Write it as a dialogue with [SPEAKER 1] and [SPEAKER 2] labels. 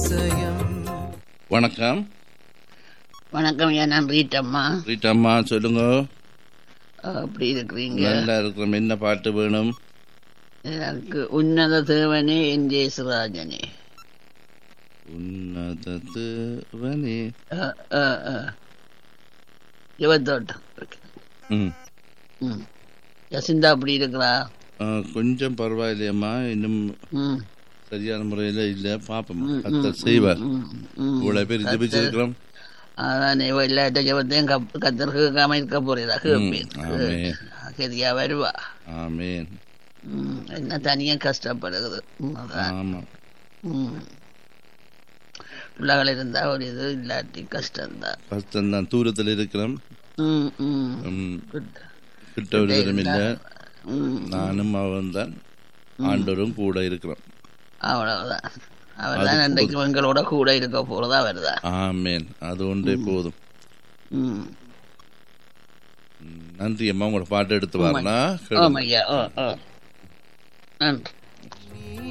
[SPEAKER 1] அதிசயம்
[SPEAKER 2] வணக்கம்
[SPEAKER 3] வணக்கம் ஐயா நான் ரீட்டம்மா
[SPEAKER 2] ரீட்டாம்மா சொல்லுங்க
[SPEAKER 3] அப்படி இருக்கிறீங்க
[SPEAKER 2] நல்லா இருக்கிறோம் என்ன பாட்டு வேணும்
[SPEAKER 3] எனக்கு உன்னத தேவனே என் ஜெயசுராஜனே
[SPEAKER 2] உன்னதவனே
[SPEAKER 3] யுவத்தோட்டம்
[SPEAKER 2] ம்
[SPEAKER 3] ம் யசிந்தா அப்படி இருக்கிறா
[SPEAKER 2] ஆ, கொஞ்சம் பரவாயில்லையம்மா இன்னும்
[SPEAKER 3] ம்
[SPEAKER 2] சரியான முறையில் இல்லை பார்ப்போம் கத்தர் செய்வார்
[SPEAKER 3] ம், ம்
[SPEAKER 2] இவ்வளோ பேர் ஜெபிச்சிருக்கிறோம்
[SPEAKER 3] அதான் இவ இல்லாட்ட ஜபத்தையும் கப் கத்தர் கேட்காம இருக்க போறதா கேட்பேன்
[SPEAKER 2] ஆமென்.
[SPEAKER 3] சரியா வருவா
[SPEAKER 2] ஆமேன்
[SPEAKER 3] ம், என்ன தனியா கஷ்டப்படுகிறது ம், அதான்
[SPEAKER 2] ஆமாம்
[SPEAKER 3] ம். பிள்ளைகள் இருந்தா ஒரு இது இல்லாட்டி கஷ்டம்தான்
[SPEAKER 2] கஷ்டம்தான் தூரத்தில் இருக்கிறோம்
[SPEAKER 3] ம் ம்
[SPEAKER 2] ம்,
[SPEAKER 3] Good.
[SPEAKER 2] கிட்ட விடுதலும் இல்லை
[SPEAKER 3] ம்
[SPEAKER 2] நானும் அவன் தான் ஆண்டவரும் கூட இருக்கிறோம்
[SPEAKER 3] அவ்வளவுதான் அவர் தான் இன்றைக்கு எங்களோட கூட இருக்க போறதா வருதா
[SPEAKER 2] ஆமேன் அது ஒன்றே போதும்
[SPEAKER 3] ம்
[SPEAKER 2] நன்றி அம்மா உங்களோட பாட்டு எடுத்து வரலாம்
[SPEAKER 3] ஆமாய்யா ஓ ஓ நன்றி